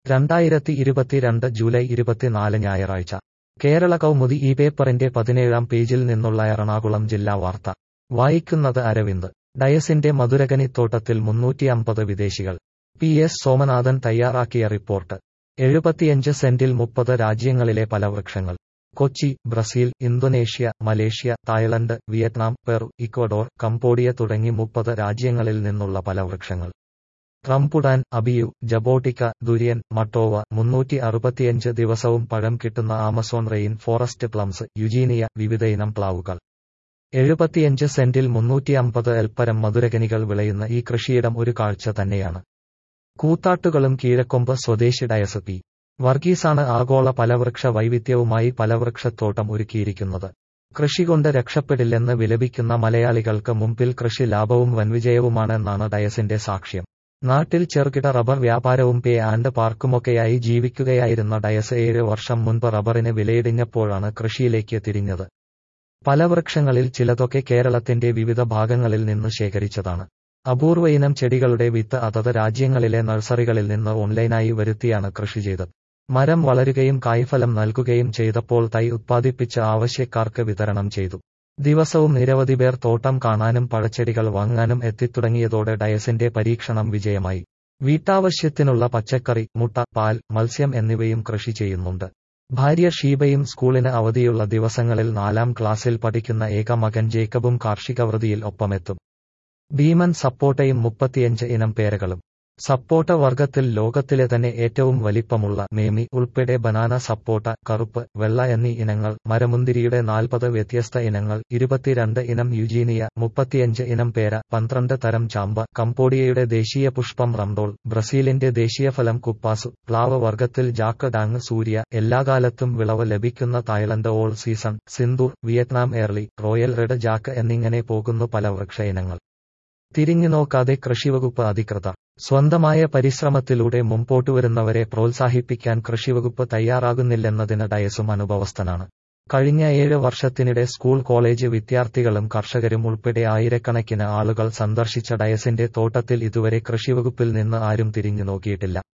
രണ്ടായിരത്തി ഇരുപത്തിരണ്ട് ജൂലൈ ഇരുപത്തിനാല് ഞായറാഴ്ച കേരള കൗമുദി ഈ പേപ്പറിന്റെ പതിനേഴാം പേജിൽ നിന്നുള്ള എറണാകുളം ജില്ലാ വാർത്ത വായിക്കുന്നത് അരവിന്ദ് ഡയസിന്റെ മധുരകനിത്തോട്ടത്തിൽ മുന്നൂറ്റിയമ്പത് വിദേശികൾ പി എസ് സോമനാഥൻ തയ്യാറാക്കിയ റിപ്പോർട്ട് എഴുപത്തിയഞ്ച് സെന്റിൽ മുപ്പത് രാജ്യങ്ങളിലെ ഫലവൃക്ഷങ്ങൾ Kochi Brazil Indonesia Malaysia Thailand Vietnam Peru Ecuador Cambodia തുടങ്ങി മുപ്പത് രാജ്യങ്ങളിൽ നിന്നുള്ള ഫലവൃക്ഷങ്ങൾ റംപുടാൻ അബിയു ജബോട്ടിക്ക ദുര്യൻ മട്ടോവ മുന്നൂറ്റി അറുപത്തിയഞ്ച് ദിവസവും പഴം കിട്ടുന്ന Amazon rain forest plums Eugenia വിവിധയിനം പ്ലാവുകൾ എഴുപത്തിയഞ്ച് സെന്റിൽ മുന്നൂറ്റിയമ്പത് എൽപ്പരം മധുരകനികൾ വിളയുന്ന ഈ കൃഷിയിടം ഒരു കാഴ്ച തന്നെയാണ് കൂത്താട്ടുകളും കീഴക്കൊമ്പ് സ്വദേശി ഡയസ് പി വർഗീസാണ് ആഗോള ഫലവൃക്ഷ വൈവിധ്യവുമായി ഫലവൃക്ഷത്തോട്ടം ഒരുക്കിയിരിക്കുന്നത് കൃഷി കൊണ്ട് രക്ഷപ്പെടില്ലെന്ന് വിലപിക്കുന്ന മലയാളികൾക്ക് മുമ്പിൽ കൃഷി ലാഭവും വൻവിജയവുമാണെന്നാണ് ഡയസിന്റെ സാക്ഷ്യം നാട്ടിൽ ചെറുകിട റബ്ബർ വ്യാപാരവും പേ ആൻഡ് പാർക്കുമൊക്കെയായി ജീവിക്കുകയായിരുന്ന ഡയസ് ഏഴ് വർഷം മുൻപ് റബ്ബറിന് വിലയിടിഞ്ഞപ്പോഴാണ് കൃഷിയിലേക്ക് തിരിഞ്ഞത് ഫലവൃക്ഷങ്ങളിൽ ചിലതൊക്കെ കേരളത്തിന്റെ വിവിധ ഭാഗങ്ങളിൽ നിന്ന് ശേഖരിച്ചതാണ് അപൂർവ ഇനം ചെടികളുടെ വിത്ത് അതത് രാജ്യങ്ങളിലെ നഴ്സറികളിൽ നിന്ന് ഓൺലൈനായി വരുത്തിയാണ് കൃഷി ചെയ്തത് മരം വളരുകയും കായ്ഫലം നൽകുകയും ചെയ്തപ്പോൾ തൈ ഉത്പാദിപ്പിച്ച് ആവശ്യക്കാർക്ക് വിതരണം ചെയ്തു ദിവസവും നിരവധി പേർ തോട്ടം കാണാനും പഴച്ചെടികൾ വാങ്ങാനും എത്തിത്തുടങ്ങിയതോടെ ഡയസിന്റെ പരീക്ഷണം വിജയമായി വീട്ടാവശ്യത്തിനുള്ള പച്ചക്കറി മുട്ട പാൽ മത്സ്യം എന്നിവയും കൃഷി ചെയ്യുന്നുണ്ട് ഭാര്യ ഷീബയും സ്കൂളിന് അവധിയുള്ള ദിവസങ്ങളിൽ നാലാം ക്ലാസ്സിൽ പഠിക്കുന്ന ഏക മകൻ ജേക്കബും കാർഷിക വൃതിയിൽ ഒപ്പമെത്തും ഭീമൻ സപ്പോട്ടയും മുപ്പത്തിയഞ്ച് ഇനം പേരകളും സപ്പോട്ട വർഗത്തിൽ ലോകത്തിലെ തന്നെ ഏറ്റവും വലിപ്പമുള്ള മേമി ഉൾപ്പെടെ ബനാന സപ്പോട്ട കറുപ്പ് വെള്ള എന്നീ ഇനങ്ങൾ മരമുന്തിരിയുടെ നാൽപ്പത് വ്യത്യസ്ത ഇനങ്ങൾ ഇരുപത്തിരണ്ട് ഇനം യുജീനിയ മുപ്പത്തിയഞ്ച് ഇനം പേര പന്ത്രണ്ട് തരം ചാമ്പ കംബോഡിയയുടെ ദേശീയ പുഷ്പം റംഡോൾ ബ്രസീലിന്റെ ദേശീയ ഫലം കുപ്പാസു പ്ലാവ് വർഗത്തിൽ ജാക്ക് ഡാങ് സൂര്യ എല്ലാകാലത്തും വിളവ് ലഭിക്കുന്ന Thailand all season Sindoor Vietnam early royal red jack എന്നിങ്ങനെ പോകുന്നു പല വൃക്ഷ ഇനങ്ങൾ തിരിഞ്ഞുനോക്കാതെ കൃഷിവകുപ്പ് അധികൃതർ സ്വന്തമായ പരിശ്രമത്തിലൂടെ മുമ്പോട്ടുവരുന്നവരെ പ്രോത്സാഹിപ്പിക്കാൻ കൃഷിവകുപ്പ് തയ്യാറാകുന്നില്ലെന്നതിന് ഡയസും അനുഭവസ്ഥനാണ് കഴിഞ്ഞ ഏഴ് വർഷത്തിനിടെ സ്കൂൾ കോളേജ് വിദ്യാർത്ഥികളും കർഷകരും ഉൾപ്പെടെ ആയിരക്കണക്കിന് ആളുകൾ സന്ദർശിച്ച ഡയസിന്റെ തോട്ടത്തിൽ ഇതുവരെ കൃഷിവകുപ്പിൽ നിന്ന് ആരും തിരിഞ്ഞു നോക്കിയിട്ടില്ല